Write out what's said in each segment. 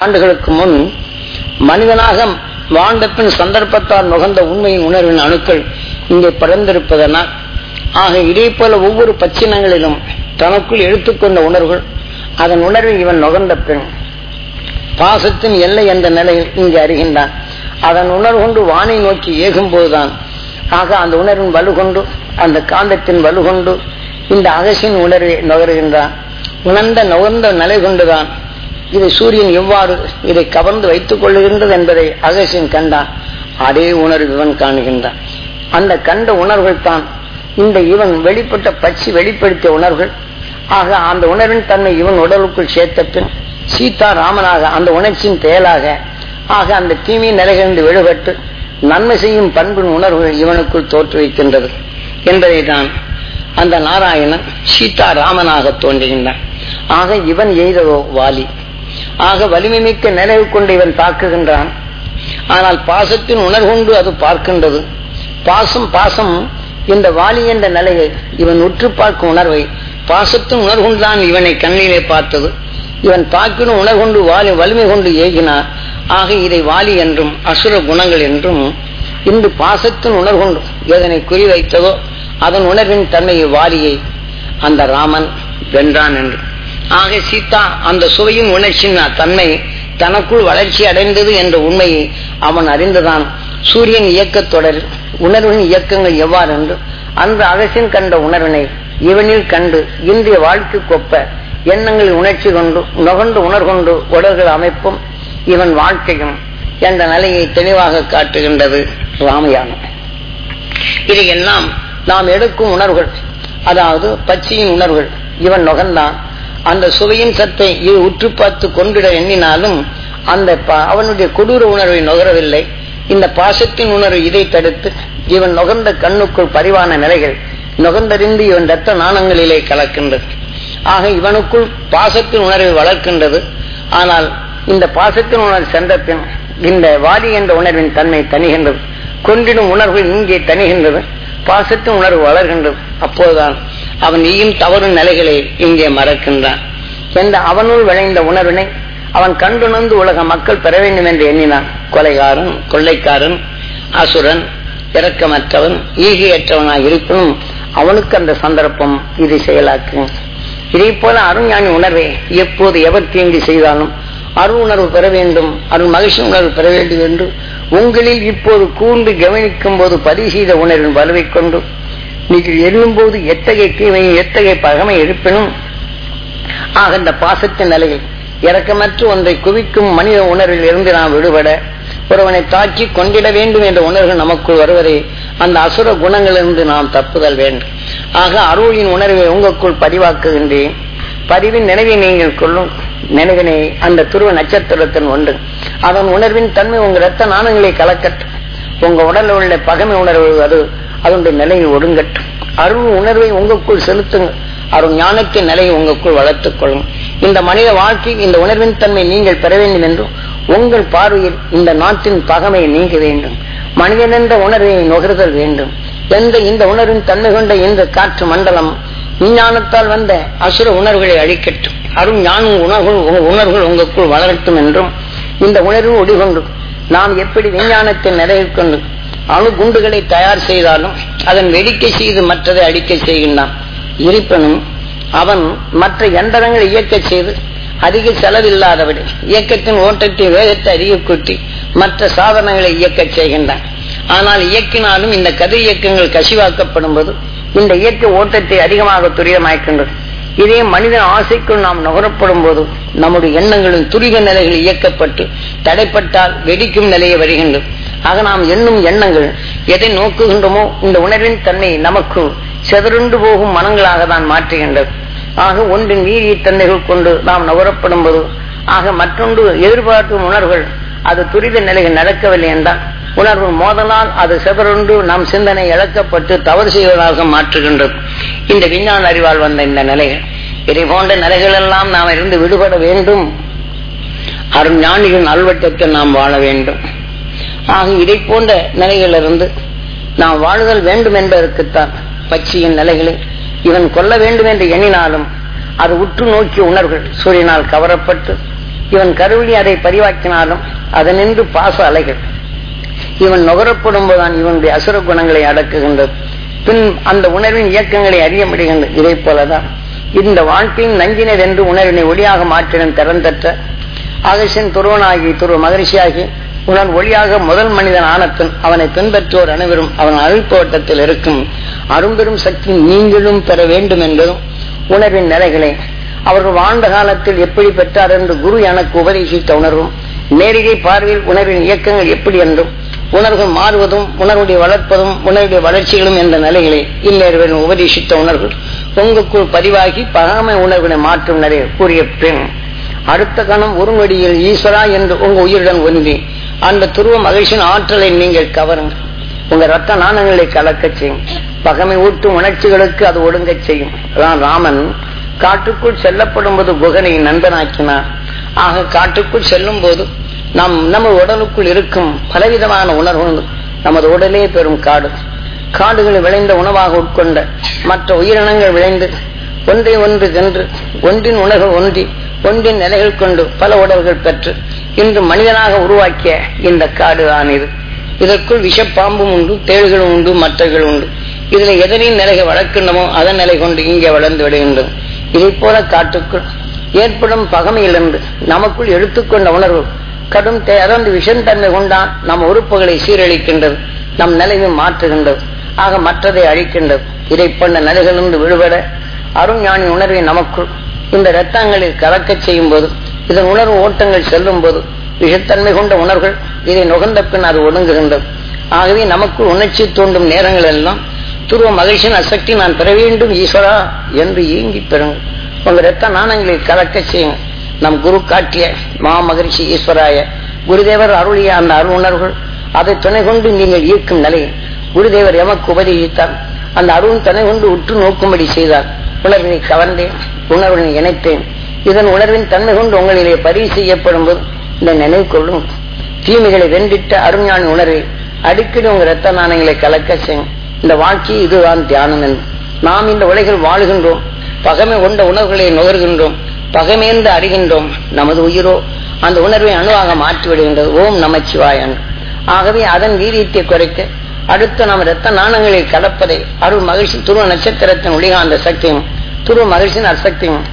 ஆண்டுகளுக்கு முன் மனிதனாக வாழ்ந்த பின் சந்தர்ப்பத்தால் நுகர்ந்த உண்மையின் உணர்வின் அணுக்கள் இங்கே பறந்திருப்பதனால் ஆக இதே போல ஒவ்வொரு பச்சினங்களிலும் தனக்குள் எடுத்துக்கொண்ட உணர்வுகள் அதன் உணர்வை இவன் நுகர்ந்த பின் பாசத்தின் எல்லை என்ற நிலையில் இங்கு அறிகின்றான் அதன் உணர்வு கொண்டு வானை நோக்கி ஏகும் போதுதான் ஆக அந்த உணர்வின் வலுகொண்டு அந்த காந்தத்தின் வலுகொண்டு இந்த அகசின் உணர்வை நுகர்கின்றான் உணர்ந்த நுகர்ந்த நிலை கொண்டுதான் இதை சூரியன் எவ்வாறு இதை கவர்ந்து வைத்துக் கொள்ளுகின்றது என்பதை அகசின் கண்டான் அதே உணர்வு இவன் காணுகின்றான் அந்த கண்ட உணர்வுகள் தான் இந்த இவன் வெளிப்பட்ட பச்சி வெளிப்படுத்திய உணர்வுகள் ஆக அந்த உணர்வின் தன்மை இவன் உடலுக்குள் சேர்த்த பின் சீதா ராமனாக அந்த உணர்ச்சியின் செயலாக ஆக அந்த தீமை நிலைகளிலிருந்து விடுபட்டு நன்மை செய்யும் பண்பின் உணர்வுகள் இவனுக்குள் தோற்றுவிக்கின்றது என்பதை தான் அந்த நாராயணன் சீதா ராமனாக தோன்றுகின்றான் ஆக இவன் எய்ததோ வாலி ஆக வலிமை மிக்க நினைவு கொண்டு இவன் தாக்குகின்றான் ஆனால் பாசத்தின் உணர்கொண்டு அது பார்க்கின்றது பாசம் பாசம் இந்த வாலி என்ற நிலையை இவன் உற்று பார்க்கும் உணர்வை பாசத்தின் உணர்கொண்டுதான் இவனை கண்ணிலே பார்த்தது இவன் தாக்கினும் உணர்கொண்டு வாலி வலிமை கொண்டு ஏகினார் ஆக இதை வாலி என்றும் அசுர குணங்கள் என்றும் இன்று பாசத்தின் உணர்கொண்டு எதனை குறிவைத்ததோ அதன் உணர்வின் தன்மையை வாலியை அந்த ராமன் வென்றான் என்று ஆக சீதா அந்த சுவையும் உணர்ச்சியின் தன்மை தனக்குள் வளர்ச்சி அடைந்தது என்ற உண்மையை அவன் அறிந்துதான் சூரியன் இயக்கத் தொடர் உணர்வின் இயக்கங்கள் எவ்வாறு என்று அந்த அகசின் கண்ட உணர்வினை இவனில் கண்டு இன்றைய வாழ்க்கை கொப்ப எண்ணங்களில் உணர்ச்சி கொண்டு நுகர்ந்து உணர்கொண்டு உடல்கள் அமைப்பும் இவன் வாழ்க்கையும் என்ற நிலையை தெளிவாக காட்டுகின்றது ராமயானம் இதையெல்லாம் நாம் எடுக்கும் உணர்வுகள் அதாவது பச்சையின் உணர்வுகள் இவன் நுகர்ந்தான் அந்த சுவையின் சத்தை இது உற்று பார்த்து கொண்டிட எண்ணினாலும் அந்த அவனுடைய கொடூர உணர்வை நுகரவில்லை இந்த பாசத்தின் உணர்வு இதை தடுத்து இவன் நுகர்ந்த கண்ணுக்குள் பரிவான நிலைகள் நுகர்ந்தறிந்து இவன் ரத்த நாணங்களிலே கலக்கின்றது ஆக இவனுக்குள் பாசத்தின் உணர்வை வளர்க்கின்றது ஆனால் இந்த பாசத்தின் உணர்வு சென்ற பின் இந்த வாதி என்ற உணர்வின் தன்மை தனிகின்றது கொன்றிடும் உணர்வு இங்கே தனிகின்றது பாசத்தின் உணர்வு வளர்கின்றது அப்போதுதான் அவன் ஈயும் தவறும் நிலைகளை இங்கே மறக்கின்றான் என்ற அவனுள் விளைந்த உணர்வினை அவன் கண்டுணர்ந்து உலக மக்கள் பெற வேண்டும் என்று எண்ணினான் கொலைகாரன் கொள்ளைக்காரன் அசுரன் இரக்கமற்றவன் ஈகையற்றவனாக இருப்பினும் அவனுக்கு அந்த சந்தர்ப்பம் இதை செயலாக்கும் இதே போல அருஞானி உணர்வை எப்போது எவர் தீங்கு செய்தாலும் அருள் உணர்வு பெற வேண்டும் அருள் மகிழ்ச்சி உணர்வு பெற வேண்டும் என்று உங்களில் இப்போது கூர்ந்து கவனிக்கும் போது பதிவு செய்த உணர்வின் வலுவை கொண்டு நீங்கள் எண்ணும் போது எத்தகைய தீமையும் எத்தகைய பகமை இருப்பினும் ஆக இந்த பாசத்தின் நிலையில் இறக்கமற்ற ஒன்றை குவிக்கும் மனித உணர்வில் இருந்து நாம் விடுபட ஒருவனை தாக்கி கொண்டிட வேண்டும் என்ற உணர்வு நமக்குள் வருவதை அந்த அசுர குணங்களிலிருந்து நாம் தப்புதல் வேண்டும் ஆக அருளின் உணர்வை உங்களுக்குள் பதிவாக்குகின்றேன் பதிவின் நினைவை நீங்கள் கொள்ளும் நினைவினை அந்த துருவ நட்சத்திரத்தின் ஒன்று அதன் உணர்வின் தன்மை உங்க ரத்த நாணங்களை கலக்கட்டும் உங்க உடலில் உள்ள பகமை உணர்வு அது அதனுடைய நிலையை ஒடுங்கட்டும் அருள் உணர்வை உங்களுக்குள் செலுத்துங்கள் அருள் ஞானத்தின் நிலையை உங்களுக்குள் வளர்த்துக் கொள்ளும் இந்த மனித வாழ்க்கை இந்த உணர்வின் தன்மை நீங்கள் பெற வேண்டும் என்றும் உங்கள் பார்வையில் இந்த நாட்டின் பகமை நீங்க வேண்டும் மனிதன் என்ற உணர்வை நுகர்தல் வேண்டும் எந்த இந்த உணர்வின் தன்மை கொண்ட இந்த காற்று மண்டலம் விஞ்ஞானத்தால் வந்த அசுர உணர்வுகளை அழிக்கட்டும் அருள் ஞானம் உணர்வுகள் உணர்வுகள் உங்களுக்குள் வளரட்டும் என்றும் இந்த உணர்வு ஒடிகொண்டு நாம் எப்படி விஞ்ஞானத்தை நிறைவு கொண்டு அணு குண்டுகளை தயார் செய்தாலும் அதன் வெடிக்கை செய்து மற்றதை அடிக்க செய்கின்றான் இருப்பினும் அவன் மற்ற எந்திரங்களை இயக்க செய்து அதிக செலவில்லாதபடி இயக்கத்தின் ஓட்டத்தை வேகத்தை அதிக கூட்டி மற்ற சாதனங்களை இயக்க செய்கின்றான் ஆனால் இயக்கினாலும் இந்த கதிர் இயக்கங்கள் கசிவாக்கப்படும் போது இந்த இயக்க ஓட்டத்தை அதிகமாக துரிதமாக்கின்றது இதே மனிதன் ஆசைக்குள் நாம் நுகரப்படும் போது நம்முடைய எண்ணங்களின் துரித நிலைகள் இயக்கப்பட்டு தடைப்பட்டால் வெடிக்கும் நிலையை வருகின்றது ஆக நாம் எண்ணும் எண்ணங்கள் எதை நோக்குகின்றோமோ இந்த உணர்வின் தன்மை நமக்கு செதறுண்டு போகும் மனங்களாக தான் மாற்றுகின்றது ஆக ஒன்றின் வீரிய தன்மைகள் கொண்டு நாம் நுகரப்படும் போது ஆக மற்றொன்று எதிர்பார்க்கும் உணர்வுகள் அது துரித நிலைகள் நடக்கவில்லை என்றால் உணர்வு மோதலால் அது செதறுண்டு நம் சிந்தனை இழக்கப்பட்டு தவறு செய்வதாக மாற்றுகின்றது இந்த விஞ்ஞான அறிவால் வந்த இந்த நிலைகள் இதை போன்ற நிலைகள் எல்லாம் நாம் இருந்து விடுபட வேண்டும் அருஞானிகளின் நல்வட்டத்தில் நாம் வாழ வேண்டும் ஆக இதை போன்ற நிலைகளிலிருந்து நாம் வாழுதல் வேண்டும் என்பதற்குத்தான் பட்சியின் நிலைகளை இவன் கொல்ல வேண்டும் என்று எண்ணினாலும் அது உற்று நோக்கிய உணர்வுகள் சூரியனால் கவரப்பட்டு இவன் கருவிழி அதை பரிவாக்கினாலும் அதனின்று பாச அலைகள் இவன் நுகரப்படும் போதுதான் இவனுடைய அசுர குணங்களை அடக்குகின்றது பின் அந்த உணர்வின் இயக்கங்களை அறிய முடிகின்றது இதை போலதான் இந்த வாழ்க்கையின் நஞ்சினர் என்று உணர்வினை ஒளியாக மாற்றிடும் திறந்தற்ற அகசின் துருவனாகி துருவ மகரிஷியாகி உணர் ஒளியாக முதல் மனிதன் ஆனப்பின் அவனை பின்பற்றுவோர் அனைவரும் அவன் அழுப்போட்டத்தில் இருக்கும் அரும்பெரும் சக்தி நீங்களும் பெற வேண்டும் என்பதும் உணர்வின் நிலைகளை அவர்கள் வாழ்ந்த காலத்தில் எப்படி பெற்றார் என்று குரு எனக்கு உபதேசித்த உணர்வும் நேரிகை பார்வையில் உணர்வின் இயக்கங்கள் எப்படி என்றும் உணர்வுகள் மாறுவதும் உணர்வுடைய வளர்ப்பதும் உணர்வுடைய வளர்ச்சிகளும் என்ற நிலைகளை இந்நேர்வன் உபதேசித்த உணர்வுகள் உங்களுக்குள் பதிவாகி பகாமை உணர்வினை மாற்றும் நிறைய கூறிய பின் அடுத்த கணம் ஒரு நொடியில் ஈஸ்வரா என்று உங்க உயிருடன் ஒன்றி அந்த துருவ மகிழ்ச்சியின் ஆற்றலை நீங்கள் கவருங்க உங்க ரத்த நாணங்களை கலக்கச் செய்யும் பகமை ஊட்டும் உணர்ச்சிகளுக்கு அது ஒடுங்கச் செய்யும் அதான் ராமன் காட்டுக்குள் செல்லப்படும் போது குகனை நண்பனாக்கினார் ஆக காட்டுக்குள் செல்லும் போது நம் நம்ம உடலுக்குள் இருக்கும் பலவிதமான உணர்வு நமது உடலே பெரும் காடு காடுகளை விளைந்த உணவாக உட்கொண்ட மற்ற உயிரினங்கள் விளைந்து ஒன்றை ஒன்று சென்று ஒன்றின் உணர்வு ஒன்றி ஒன்றின் நிலைகள் கொண்டு பல உடல்கள் பெற்று இன்று மனிதனாக உருவாக்கிய இந்த காடு தான் இது இதற்குள் விஷப்பாம்பும் உண்டு தேள்களும் உண்டு மற்றர்கள் உண்டு இதுல எதனின் நிலைகள் வளர்க்கின்றமோ அதன் நிலை கொண்டு இங்கே வளர்ந்து விடுகின்றது இதை போல காட்டுக்குள் ஏற்படும் பகமையிலிருந்து நமக்குள் எடுத்துக்கொண்ட உணர்வு கடும் அதாவது விஷம் தன்மை கொண்டான் நம் உறுப்புகளை சீரழிக்கின்றது நம் நிலையை மாற்றுகின்றது ஆக மற்றதை அழிக்கின்றது இதை போன்ற நிலைகளிலிருந்து விடுபட அருஞானி உணர்வை நமக்குள் இந்த ரத்தங்களில் கலக்கச் செய்யும் போது இதன் உணர்வு ஓட்டங்கள் செல்லும் போது விஷத்தன்மை கொண்ட உணர்வுகள் இதை நுகர்ந்த பின் அது ஒடுங்குகின்றது ஆகவே நமக்குள் உணர்ச்சி தூண்டும் நேரங்கள் எல்லாம் துருவ மகிழ்ச்சியின் அசக்தி நான் பெற வேண்டும் ஈஸ்வரா என்று ஏங்கி பெறுங்கள் உங்க ரத்த நாணங்களை கலக்க செய்யுங்க நம் குரு காட்டிய மா மகிழ்ச்சி ஈஸ்வராய குருதேவர் அருளிய அந்த அருள் உணர்வுகள் அதை துணை கொண்டு நீங்கள் ஈர்க்கும் நிலை குருதேவர் எமக்கு உபதேசித்தார் அந்த அருள் துணை கொண்டு உற்று நோக்கும்படி செய்தார் உணர்வினை கவர்ந்தேன் உணர்வினை இணைத்தேன் இதன் உணர்வின் தன்மை கொண்டு உங்களிலே பரிவு செய்யப்படும் போது இந்த நினைவு கொள்ளும் தீமைகளை வென்றிட்ட அருஞானி உணர்வை அடிக்கடி உங்க ரத்த நாணயங்களை கலக்க செய்யும் இந்த வாழ்க்கை இதுதான் தியானம் என்று நாம் இந்த உலகில் வாழுகின்றோம் பகமை கொண்ட உணர்வுகளை நுகர்கின்றோம் பகமேந்து அறிகின்றோம் நமது உயிரோ அந்த உணர்வை அணுவாக மாற்றி விடுகின்றது ஓம் நமச்சிவாயன் ஆகவே அதன் வீரியத்தை குறைக்க அடுத்து நாம் ரத்த நாணங்களில் கலப்பதை அருள் மகிழ்ச்சி துருவ நட்சத்திரத்தின் ஒளிகாந்த சக்தியும் துருவ மகிழ்ச்சியின் அசக்தியும்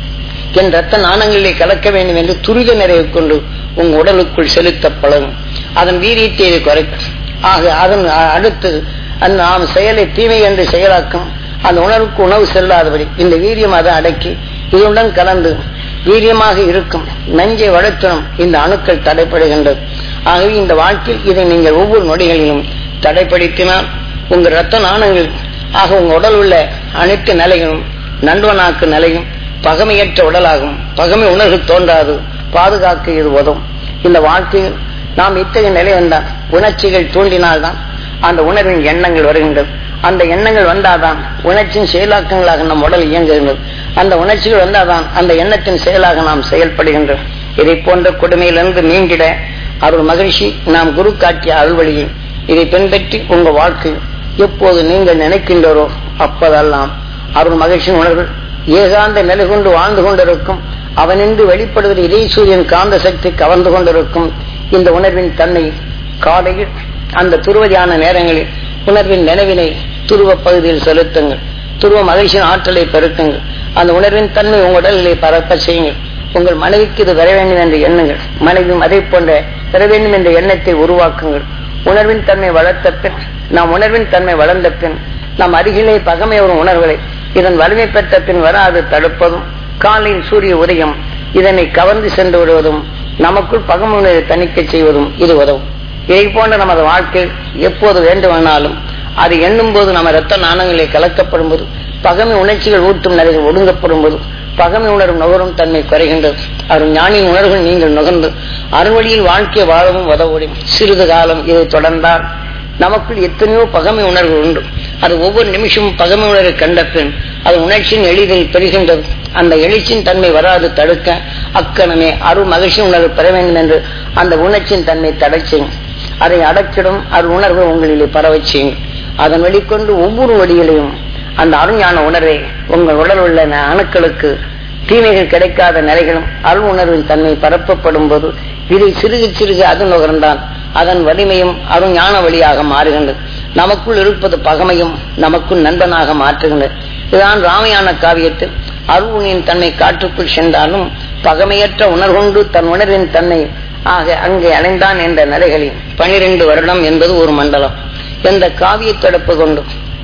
என் ரத்த நாணங்களிலே கலக்க வேண்டும் என்று துரித நிறைவு கொண்டு உங்க உடலுக்குள் செலுத்த பழகும் அதன் வீரியத்தை இது குறைக்கும் ஆக அதன் அடுத்து அந்த நாம் செயலை தீமை என்று செயலாக்கும் அந்த உணர்வுக்கு உணவு செல்லாதபடி இந்த வீரியம் அதை அடக்கி இதனுடன் கலந்து வீரியமாக இருக்கும் நஞ்சை வளர்த்தனும் இந்த அணுக்கள் தடைப்படுகின்றது ஆகவே இந்த வாழ்க்கையில் இதை நீங்கள் ஒவ்வொரு நொடிகளிலும் தடைப்படுத்தினால் உங்க ரத்த நாணங்கள் ஆக உங்க உடல் உள்ள அனைத்து நிலைகளும் நண்பனாக்கு நிலையும் பகமையற்ற உடலாகும் பகமை உணர்வு தோன்றாது பாதுகாக்க இது உதவும் இந்த வாழ்க்கையில் நாம் இத்தகைய நிலை வந்தால் உணர்ச்சிகள் தூண்டினால்தான் அந்த உணர்வின் எண்ணங்கள் வருகின்றது அந்த எண்ணங்கள் வந்தாதான் உணர்ச்சியின் செயலாக்கங்களாக நம் உடல் இயங்குகின்றது அந்த உணர்ச்சிகள் வந்தாதான் அந்த எண்ணத்தின் செயலாக நாம் செயல்படுகின்றோம் இதை போன்ற கொடுமையிலிருந்து நீங்கிட அருள் மகிழ்ச்சி நாம் குரு காட்டிய அருள்வழியை இதை பின்பற்றி உங்க வாழ்க்கை எப்போது நீங்கள் நினைக்கின்றோரோ அப்போதெல்லாம் அருள் மகிழ்ச்சியின் உணர்வு ஏகாந்த நிலை கொண்டு வாழ்ந்து கொண்டிருக்கும் அவனின்று வெளிப்படுவது இதே சூரியன் காந்த சக்தி கவர்ந்து கொண்டிருக்கும் இந்த உணர்வின் தன்மை காலையில் அந்த துருவதியான நேரங்களில் உணர்வின் நினைவினை துருவ பகுதியில் செலுத்துங்கள் துருவ மகிழ்ச்சியின் ஆற்றலை பெருக்குங்கள் அந்த உணர்வின் தன்மை உங்கள் உடலிலே பரப்ப செய்யுங்கள் உங்கள் மனைவிக்கு இது வர வேண்டும் என்று எண்ணுங்கள் மனைவியும் அதை போன்ற பெற வேண்டும் என்ற எண்ணத்தை உருவாக்குங்கள் உணர்வின் தன்மை வளர்த்த பின் நாம் உணர்வின் தன்மை வளர்ந்த பின் நம் அருகிலே பகமை வரும் உணர்வுகளை இதன் வலிமை பெற்ற பின் வராது தடுப்பதும் காலையில் சூரிய உதயம் இதனை கவர்ந்து சென்று விடுவதும் நமக்குள் பகமுனை தணிக்கை செய்வதும் இது உதவும் இதை போன்ற நமது வாழ்க்கையில் எப்போது வேண்டுமானாலும் அது எண்ணும் போது நம்ம ரத்த நாணங்களில் கலக்கப்படும் போது பகமை உணர்ச்சிகள் ஊட்டும் நிலைகள் ஒடுங்கப்படும் போது பகமை உணரும் நுகரும் தன்மை குறைகின்றது அருள் ஞானியின் உணர்வுகள் நீங்கள் நுகர்ந்து அறுவழியில் வாழ்க்கை வாழவும் உதவும் சிறிது காலம் இதை தொடர்ந்தால் நமக்குள் எத்தனையோ பகமை உணர்வு உண்டு அது ஒவ்வொரு நிமிஷமும் பகமை உணர்வை கண்ட பின் அது உணர்ச்சியின் எளிதில் பெறுகின்றது அந்த எழுச்சியின் தன்மை வராது தடுக்க அக்கணமே அருள் மகிழ்ச்சி உணர்வு பெற வேண்டும் என்று அந்த உணர்ச்சியின் தன்மை தடை செய்யும் அதை அடக்கிடும் அது உணர்வு உங்களிலே பரவச் செய்யும் அதன் வெளிக்கொண்டு ஒவ்வொரு வழியிலையும் அந்த அருஞான உணர்வை உங்கள் உடல் உள்ள அணுக்களுக்கு தீமைகள் கிடைக்காத நிலைகளும் அருள் உணர்வின் தன்மை பரப்பப்படும் போது இதை சிறுகு சிறுகு அது நுகர்ந்தான் அதன் வலிமையும் அருஞ் ஞான வழியாக மாறுகின்றது நமக்குள் இருப்பது பகமையும் நமக்குள் நண்பனாக மாற்றுகின்றது இதுதான் ராமையான காவியத்தில் அருள்னின் தன்மை காற்றுக்குள் சென்றாலும் பகமையற்ற உணர்கொண்டு தன் உணர்வின் தன்னை ஆக அங்கே அடைந்தான் என்ற நிலைகளில் பனிரெண்டு வருடம் என்பது ஒரு மண்டலம் என்ற காவிய தொடப்பு கொண்டு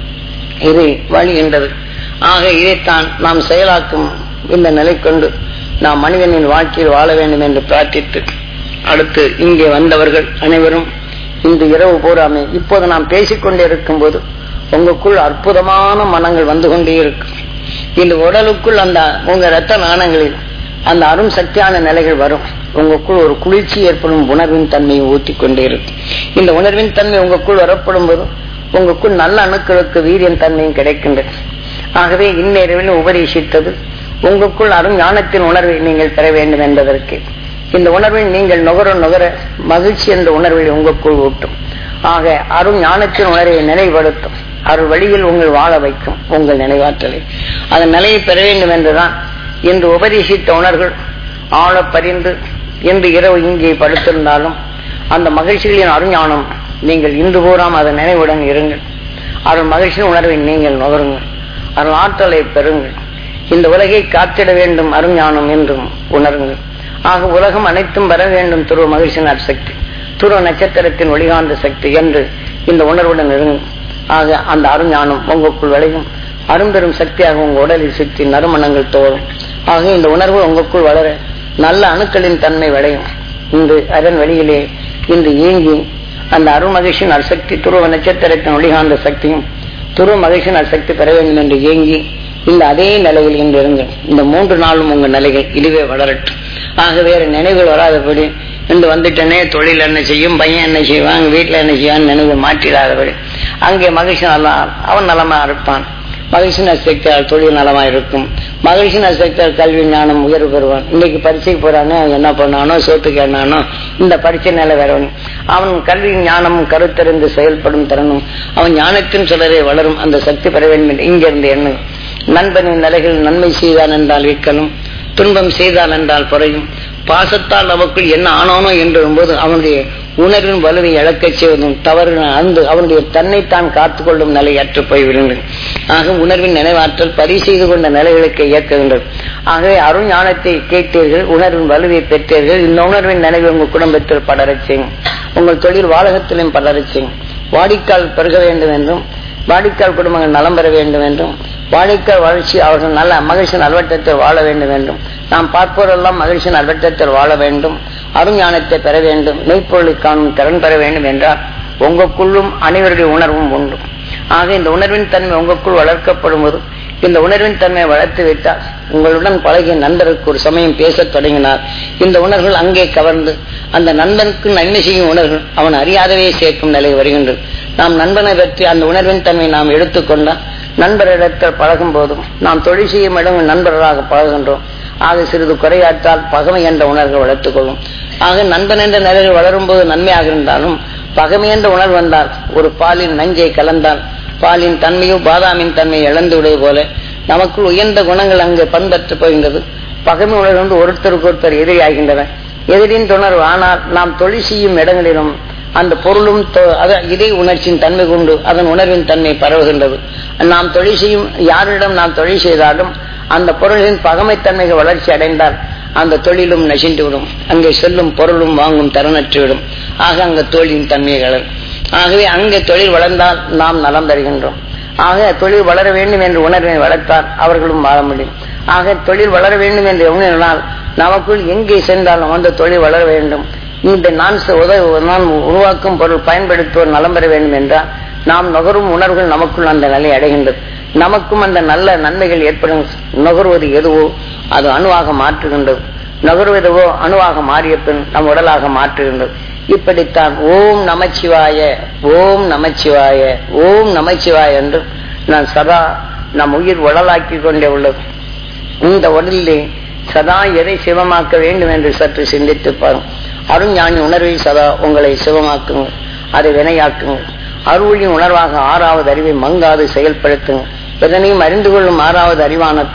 இது வழிகின்றது ஆக இதைத்தான் நாம் செயலாக்கும் இந்த நிலை கொண்டு நாம் மனிதனின் வாழ்க்கையில் வாழ வேண்டும் என்று பிரார்த்தித்து அடுத்து இங்கே வந்தவர்கள் அனைவரும் இந்த இரவு பூராமே இப்போது நாம் பேசிக்கொண்டே இருக்கும் போது உங்களுக்குள் அற்புதமான மனங்கள் வந்து கொண்டே இருக்கும் இந்த உடலுக்குள் அந்த உங்க ரத்த நாணங்களில் அந்த அரும் சக்தியான நிலைகள் வரும் உங்களுக்குள் ஒரு குளிர்ச்சி ஏற்படும் உணர்வின் தன்மையை ஊட்டிக் கொண்டே இருக்கும் இந்த உணர்வின் தன்மை உங்களுக்குள் வரப்படும் போது உங்களுக்குள் நல்ல அணுக்களுக்கு வீரியம் தன்மையும் கிடைக்கின்றது ஆகவே இந்நேரவில் உபதேசித்தது உங்களுக்குள் அரும் ஞானத்தின் உணர்வை நீங்கள் பெற வேண்டும் என்பதற்கு இந்த உணர்வை நீங்கள் நுகர நுகர மகிழ்ச்சி என்ற உணர்வை உங்களுக்குள் ஊட்டும் ஆக அரும் ஞானத்தின் உணர்வை நினைவுபடுத்தும் அருள் வழியில் உங்கள் வாழ வைக்கும் உங்கள் நினைவாற்றலை அதன் நிலையை பெற வேண்டும் என்றுதான் இன்று உபதேசித்த உணர்கள் ஆழ பறிந்து இன்று இரவு இங்கே படுத்திருந்தாலும் அந்த மகிழ்ச்சிகளின் அருஞானம் நீங்கள் இன்று பூராம் அதன் நினைவுடன் இருங்கள் அருள் மகிழ்ச்சியின் உணர்வை நீங்கள் நுகருங்கள் அருள் ஆற்றலை பெறுங்கள் இந்த உலகை காத்திட வேண்டும் அருஞானம் என்றும் உணருங்கள் ஆக உலகம் அனைத்தும் வர வேண்டும் துருவ மகிழ்ச்சியின் சக்தி துருவ நட்சத்திரத்தின் ஒளிகாந்த சக்தி என்று இந்த உணர்வுடன் இருங்கள் ஆக அந்த அருஞானம் உங்களுக்குள் விளையும் அரும்பெரும் சக்தியாக உங்க உடலில் சுற்றி நறுமணங்கள் தோறும் ஆக இந்த உணர்வு உங்களுக்குள் வளர நல்ல அணுக்களின் தன்மை விளையும் இன்று அதன் வழியிலே இன்று இயங்கி அந்த அருள் மகிழ்ச்சியின் அசக்தி துருவ நட்சத்திரத்தின் ஒளிகாந்த சக்தியும் துருவ மகிழ்ச்சியின் அசக்தி பெற வேண்டும் என்று இயங்கி இந்த அதே நிலையில் இன்று இருங்கள் இந்த மூன்று நாளும் உங்க நிலைகள் இதுவே வளரட்டும் ஆக வேற நினைவுகள் வராதபடி இன்று வந்துட்டனே தொழில் என்ன செய்யும் பையன் என்ன செய்வான் வீட்டுல என்ன செய்வான் நினைவு மாற்றிடாதபடி அங்கே மகிழ்ச்சி நல்லா அவன் நலமா இருப்பான் மகிழ்ச்சி நசக்தியால் தொழில் நலமா இருக்கும் மகிழ்ச்சி நசக்தியால் கல்வி ஞானம் உயர்வு பெறுவான் இன்னைக்கு பரீட்சைக்கு போறானே அவன் என்ன பண்ணானோ சோத்துக்கு என்னானோ இந்த பரீட்சை நிலை வரவன் அவன் கல்வி ஞானமும் கருத்தறிந்து செயல்படும் திறனும் அவன் ஞானத்தின் சுடரை வளரும் அந்த சக்தி பெற வேண்டும் என்று இங்கிருந்து எண்ணு நண்பனின் நிலைகள் நன்மை செய்தான் என்றால் விற்கணும் துன்பம் செய்தான் என்றால் குறையும் பாசத்தால் நமக்குள் என்ன ஆனானோ என்றும்போது அவனுடைய உணர்வின் வலுவை இழக்கச் செய்வதும் தவறு அந்து அவனுடைய தன்னைத்தான் காத்துக்கொள்ளும் நிலை அற்று போய்விடுங்கள் ஆக உணர்வின் நினைவாற்றல் பரி செய்து கொண்ட நிலைகளுக்கு இயக்குகின்றது ஆகவே அருள் ஞானத்தை கேட்டீர்கள் உணர்வின் வலுவை பெற்றீர்கள் இந்த உணர்வின் நினைவு உங்கள் குடும்பத்தில் படரச் செய்யும் உங்கள் தொழில் வாழகத்திலும் படரச் செய்யும் வாடிக்கால் பெருக வேண்டும் என்றும் வாடிக்கால் குடும்பங்கள் நலம் பெற வேண்டும் என்றும் வாடிக்கால் வளர்ச்சி அவர்கள் நல்ல மகிழ்ச்சி நல்வட்டத்தில் வாழ வேண்டும் என்றும் நாம் பார்ப்போரெல்லாம் மகிழ்ச்சி நல்வட்டத்தில் வாழ வேண்டும் அருஞானத்தை பெற வேண்டும் மெய்ப்பொருளை காணும் திறன் பெற வேண்டும் என்றால் உங்களுக்குள்ளும் அனைவருடைய உணர்வும் உண்டு ஆக இந்த உணர்வின் தன்மை உங்களுக்குள் வளர்க்கப்படும் போது இந்த உணர்வின் தன்மையை வளர்த்து விட்டால் உங்களுடன் பழகிய நண்பருக்கு ஒரு சமயம் பேசத் தொடங்கினார் இந்த உணர்வுகள் அங்கே கவர்ந்து அந்த நண்பனுக்கு நன்மை செய்யும் உணர்வுகள் அவன் அறியாதவே சேர்க்கும் நிலை வருகின்றது நாம் நண்பனை பற்றி அந்த உணர்வின் தன்மை நாம் எடுத்துக்கொண்டால் நண்பரிடத்தில் பழகும் போதும் நாம் தொழில் செய்யும் இடம் நண்பர்களாக பழகுகின்றோம் ஆக சிறிது குறையாற்றால் பகமை என்ற உணர்வை வளர்த்துக் கொள்ளும் ஆக நண்பன் என்ற நிலையில் வளரும் போது நன்மையாக இருந்தாலும் பகமை என்ற உணர்வு வந்தால் ஒரு பாலின் நஞ்சை கலந்தால் பாலின் தன்மையோ பாதாமின் தன்மையை இழந்து விடுவது போல நமக்குள் உயர்ந்த குணங்கள் அங்கு பண்பற்று போகின்றது பகமை உணர்வு ஒருத்தருக்கு ஒருத்தர் எதிரியாகின்றன எதிரின் துணர்வு ஆனால் நாம் தொழில் செய்யும் இடங்களிலும் அந்த பொருளும் இதே உணர்ச்சியின் தன்மை கொண்டு அதன் உணர்வின் தன்மை பரவுகின்றது நாம் தொழில் செய்யும் யாரிடம் நாம் தொழில் செய்தாலும் அந்த பொருளின் பகமைத்தன்மைகள் வளர்ச்சி அடைந்தால் அந்த தொழிலும் நசிந்துவிடும் அங்கே செல்லும் பொருளும் வாங்கும் தரனற்றுவிடும் ஆக அங்க தொழிலின் தன்மைகள் ஆகவே அங்கே தொழில் வளர்ந்தால் நாம் நலம் தருகின்றோம் ஆக தொழில் வளர வேண்டும் என்று உணர்வை வளர்த்தால் அவர்களும் வாழ முடியும் ஆக தொழில் வளர வேண்டும் என்று உணர்வினால் நமக்குள் எங்கே சென்றாலும் அந்த தொழில் வளர வேண்டும் இந்த நான் உதவி நான் உருவாக்கும் பொருள் பயன்படுத்துவோர் நலம் பெற வேண்டும் என்றால் நாம் நுகரும் உணர்வுகள் நமக்குள் அந்த நிலை அடைகின்றது நமக்கும் அந்த நல்ல நன்மைகள் ஏற்படும் நுகர்வது எதுவோ அது அணுவாக மாற்றுகின்றது நுகர்வதுவோ அணுவாக மாறிய பின் நம் உடலாக மாற்றுகின்றது இப்படித்தான் ஓம் நமச்சிவாய ஓம் நமச்சிவாய ஓம் நமச்சிவாய என்று நான் சதா நம் உயிர் உடலாக்கி கொண்டே உள்ளது இந்த உடலிலே சதா எதை சிவமாக்க வேண்டும் என்று சற்று சிந்தித்து பாரும் அருஞானி உணர்வை சதா உங்களை சிவமாக்குங்கள் அதை வினையாக்குங்கள் அருளின் உணர்வாக ஆறாவது அறிவை மங்காது செயல்படுத்துங்கள் எதனையும் அறிந்து கொள்ளும் ஆறாவது அறிவானத்தும்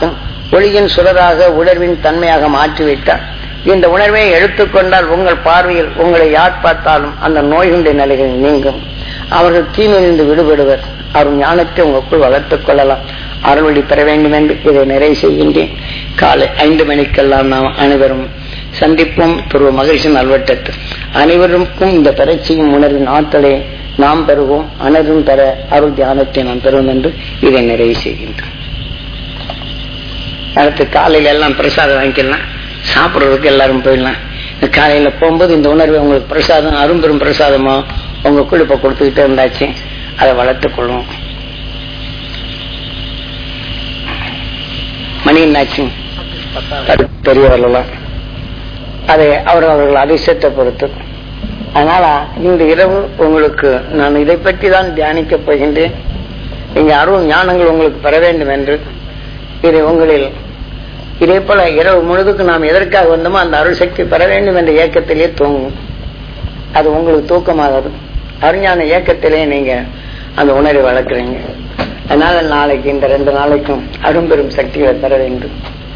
ஒளியின் சுடராக உணர்வின் தன்மையாக மாற்றிவிட்டார் இந்த உணர்வை எடுத்துக்கொண்டால் உங்கள் பார்வையில் உங்களை யார் பார்த்தாலும் அந்த நோய்களுடைய நிலைகள் நீங்கும் அவர்கள் தீமையிலிருந்து விடுபடுவர் அவர் ஞானத்தை உங்களுக்குள் வளர்த்துக் கொள்ளலாம் அருள்வழி பெற வேண்டும் என்று இதை நிறைவு செய்கின்றேன் காலை ஐந்து மணிக்கெல்லாம் நாம் அனைவரும் சந்திப்போம் துருவ மகிழ்ச்சி நல்வட்டத்து அனைவருக்கும் இந்த பெறச்சியும் உணர்வின் ஆற்றலை நாம் பெறுவோம் அனைவரும் பெற அருள் தியானத்தை நாம் பெறுவோம் என்று இதை நிறைவு செய்கின்றோம் அடுத்து காலையில எல்லாம் பிரசாதம் வாங்கிக்கலாம் சாப்பிடுறதுக்கு எல்லாரும் போயிடலாம் காலையில போகும்போது இந்த உணர்வு உங்களுக்கு பிரசாதம் அரும்பெரும் பிரசாதமோ உங்க குழுப்ப கொடுத்துக்கிட்டே இருந்தாச்சு அதை வளர்த்துக் கொள்வோம் மணி என்னாச்சு பெரியவர்கள்லாம் அதை அவர் அவர்கள் அதிசயத்தை பொறுத்து அதனால இந்த இரவு உங்களுக்கு நான் இதை பற்றி தான் தியானிக்கப் போகின்றேன் நீங்க அருள் ஞானங்கள் உங்களுக்கு பெற வேண்டும் என்று இதை உங்களில் இதே போல இரவு முழுதுக்கு நாம் எதற்காக வந்தோமோ அந்த அருள் சக்தி பெற வேண்டும் என்ற இயக்கத்திலே தூங்கும் அது உங்களுக்கு தூக்கமாகாது அருஞான இயக்கத்திலே நீங்க அந்த உணர்வை வளர்க்குறீங்க அதனால நாளைக்கு இந்த ரெண்டு நாளைக்கும் அரும்பெரும் சக்திகளை பெற வேண்டும்